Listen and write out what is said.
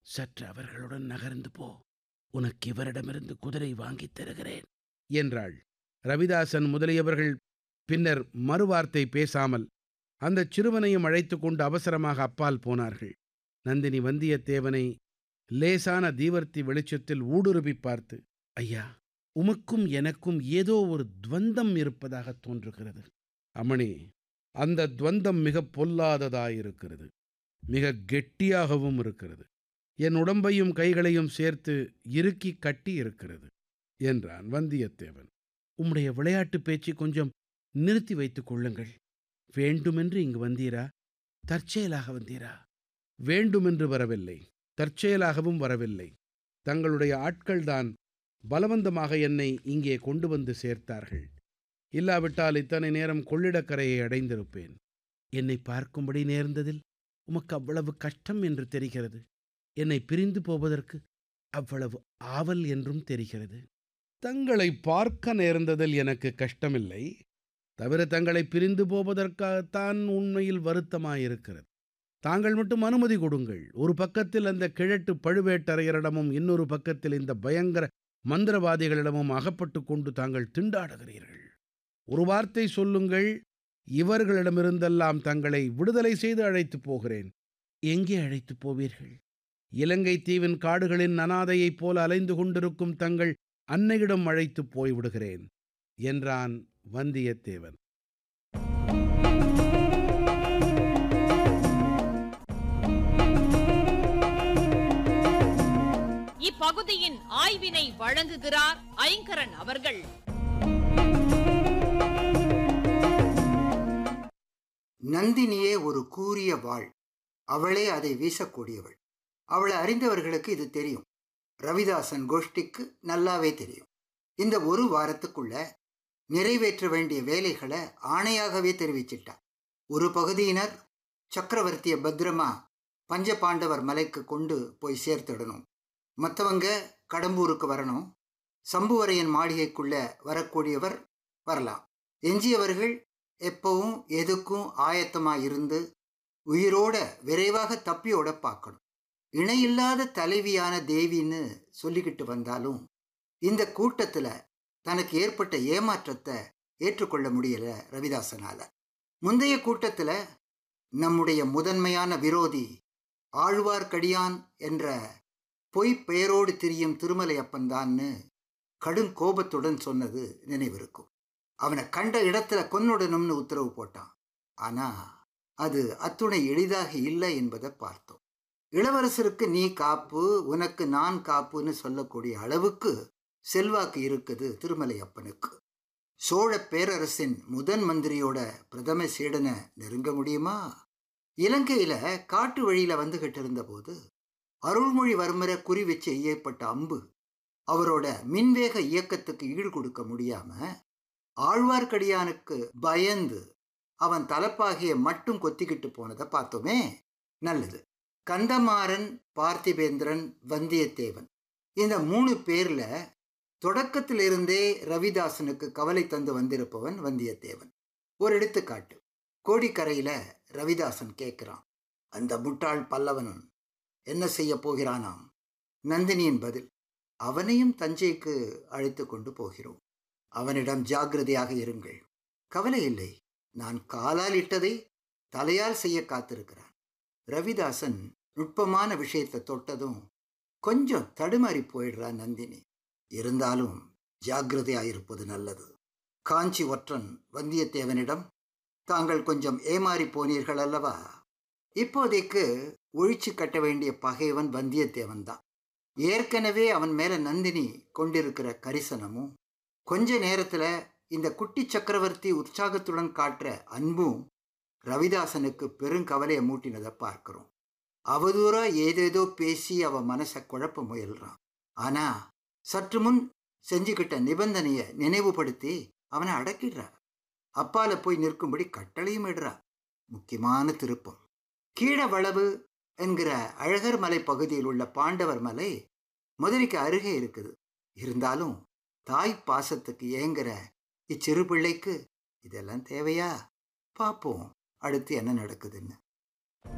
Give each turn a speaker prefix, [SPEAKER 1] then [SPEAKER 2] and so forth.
[SPEAKER 1] சற்று அவர்களுடன் நகர்ந்து போ உனக்கு இவரிடமிருந்து குதிரை வாங்கித் தருகிறேன் என்றாள் ரவிதாசன் முதலியவர்கள் பின்னர் மறுவார்த்தை பேசாமல் அந்தச் சிறுவனையும் அழைத்துக் கொண்டு அவசரமாக அப்பால் போனார்கள் நந்தினி வந்தியத்தேவனை லேசான தீவர்த்தி வெளிச்சத்தில் ஊடுருவிப் பார்த்து ஐயா உமக்கும் எனக்கும் ஏதோ ஒரு துவந்தம் இருப்பதாக தோன்றுகிறது அமணி அந்த துவந்தம் மிகப் பொல்லாததாயிருக்கிறது மிக கெட்டியாகவும் இருக்கிறது என் உடம்பையும் கைகளையும் சேர்த்து இறுக்கி கட்டி இருக்கிறது என்றான் வந்தியத்தேவன் உம்முடைய விளையாட்டுப் பேச்சை கொஞ்சம் நிறுத்தி வைத்துக் கொள்ளுங்கள் வேண்டுமென்று இங்கு வந்தீரா தற்செயலாக வந்தீரா வேண்டுமென்று வரவில்லை தற்செயலாகவும் வரவில்லை தங்களுடைய ஆட்கள்தான் பலவந்தமாக என்னை இங்கே கொண்டு வந்து சேர்த்தார்கள் இல்லாவிட்டால் இத்தனை நேரம் கொள்ளிடக்கரையை அடைந்திருப்பேன் என்னை பார்க்கும்படி நேர்ந்ததில் உமக்கு அவ்வளவு கஷ்டம் என்று தெரிகிறது என்னை பிரிந்து போவதற்கு அவ்வளவு ஆவல் என்றும் தெரிகிறது தங்களை பார்க்க நேர்ந்ததில் எனக்கு கஷ்டமில்லை தவிர தங்களை பிரிந்து போவதற்காகத்தான் உண்மையில் வருத்தமாயிருக்கிறது தாங்கள் மட்டும் அனுமதி கொடுங்கள் ஒரு பக்கத்தில் அந்த கிழட்டு பழுவேட்டரையரிடமும் இன்னொரு பக்கத்தில் இந்த பயங்கர மந்திரவாதிகளிடமும் அகப்பட்டு கொண்டு தாங்கள் திண்டாடுகிறீர்கள் ஒரு வார்த்தை சொல்லுங்கள் இவர்களிடமிருந்தெல்லாம் தங்களை விடுதலை செய்து அழைத்துப் போகிறேன் எங்கே அழைத்துப் போவீர்கள் இலங்கை தீவின் காடுகளின் அனாதையைப் போல அலைந்து கொண்டிருக்கும் தங்கள் அன்னையிடம் அழைத்துப் போய்விடுகிறேன் என்றான் வந்தியத்தேவன்
[SPEAKER 2] இப்பகுதியின் ஆய்வினை வழங்குகிறார் ஐங்கரன் அவர்கள்
[SPEAKER 3] நந்தினியே ஒரு கூரிய வாள் அவளே அதை வீசக்கூடியவள் அவளை அறிந்தவர்களுக்கு இது தெரியும் ரவிதாசன் கோஷ்டிக்கு நல்லாவே தெரியும் இந்த ஒரு வாரத்துக்குள்ள நிறைவேற்ற வேண்டிய வேலைகளை ஆணையாகவே தெரிவிச்சிட்டா ஒரு பகுதியினர் சக்கரவர்த்திய பத்திரமா பஞ்சபாண்டவர் மலைக்கு கொண்டு போய் சேர்த்திடணும் மற்றவங்க கடம்பூருக்கு வரணும் சம்புவரையன் மாளிகைக்குள்ள வரக்கூடியவர் வரலாம் எஞ்சியவர்கள் எப்பவும் எதுக்கும் ஆயத்தமா இருந்து உயிரோட விரைவாக தப்பியோட பார்க்கணும் இணையில்லாத தலைவியான தேவின்னு சொல்லிக்கிட்டு வந்தாலும் இந்த கூட்டத்துல தனக்கு ஏற்பட்ட ஏமாற்றத்தை ஏற்றுக்கொள்ள முடியல ரவிதாசனால முந்தைய கூட்டத்துல நம்முடைய முதன்மையான விரோதி ஆழ்வார்க்கடியான் என்ற பொய் பெயரோடு திரியும் திருமலையப்பன்தான்னு கடும் கோபத்துடன் சொன்னது நினைவிருக்கும் அவனை கண்ட இடத்துல கொன்னுடணும்னு உத்தரவு போட்டான் ஆனா அது அத்துணை எளிதாக இல்லை என்பதை பார்த்தோம் இளவரசருக்கு நீ காப்பு உனக்கு நான் காப்புன்னு சொல்லக்கூடிய அளவுக்கு செல்வாக்கு இருக்குது திருமலையப்பனுக்கு சோழ பேரரசின் முதன் மந்திரியோட பிரதம சீடனை நெருங்க முடியுமா இலங்கையில காட்டு வழியில வந்துகிட்டு இருந்தபோது அருள்மொழிவர்மரை குறி வச்சு எய்யப்பட்ட அம்பு அவரோட மின்வேக இயக்கத்துக்கு ஈடு கொடுக்க முடியாம ஆழ்வார்க்கடியானுக்கு பயந்து அவன் தலப்பாகிய மட்டும் கொத்திக்கிட்டு போனதை பார்த்தோமே நல்லது கந்தமாறன் பார்த்திபேந்திரன் வந்தியத்தேவன் இந்த மூணு பேர்ல தொடக்கத்திலிருந்தே ரவிதாசனுக்கு கவலை தந்து வந்திருப்பவன் வந்தியத்தேவன் ஒரு எடுத்துக்காட்டு கோடிக்கரையில ரவிதாசன் கேட்கிறான் அந்த முட்டாள் பல்லவன் என்ன செய்ய போகிறானாம் நந்தினியின் பதில் அவனையும் தஞ்சைக்கு அழைத்து கொண்டு போகிறோம் அவனிடம் ஜாக்கிரதையாக இருங்கள் கவலை இல்லை நான் காலால் இட்டதை தலையால் செய்ய காத்திருக்கிறான் ரவிதாசன் நுட்பமான விஷயத்தை தொட்டதும் கொஞ்சம் தடுமாறி போயிடுறா நந்தினி இருந்தாலும் ஜாக்கிரதையாயிருப்பது நல்லது காஞ்சி ஒற்றன் வந்தியத்தேவனிடம் தாங்கள் கொஞ்சம் ஏமாறி போனீர்கள் அல்லவா இப்போதைக்கு ஒழிச்சு கட்ட வேண்டிய பகைவன் வந்தியத்தேவன் தான் ஏற்கனவே அவன் மேல நந்தினி கொண்டிருக்கிற கரிசனமும் கொஞ்ச நேரத்துல இந்த குட்டி சக்கரவர்த்தி உற்சாகத்துடன் காட்டுற அன்பும் ரவிதாசனுக்கு பெருங்கவலையை மூட்டினதை பார்க்கிறோம் அவதூறா ஏதேதோ பேசி அவ மனசை குழப்ப முயல்றான் ஆனா சற்று முன் செஞ்சுக்கிட்ட நிபந்தனைய நினைவுபடுத்தி அவனை அடக்கிடுறா அப்பால போய் நிற்கும்படி கட்டளையும் இடுறா முக்கியமான திருப்பம் கீழவளவு என்கிற அழகர் மலை பகுதியில் உள்ள பாண்டவர் மலை மதுரைக்கு அருகே இருக்குது இருந்தாலும் தாய் பாசத்துக்கு ஏங்குற இச்சிறு பிள்ளைக்கு இதெல்லாம் தேவையா பார்ப்போம் அடுத்து என்ன நடக்குதுன்னு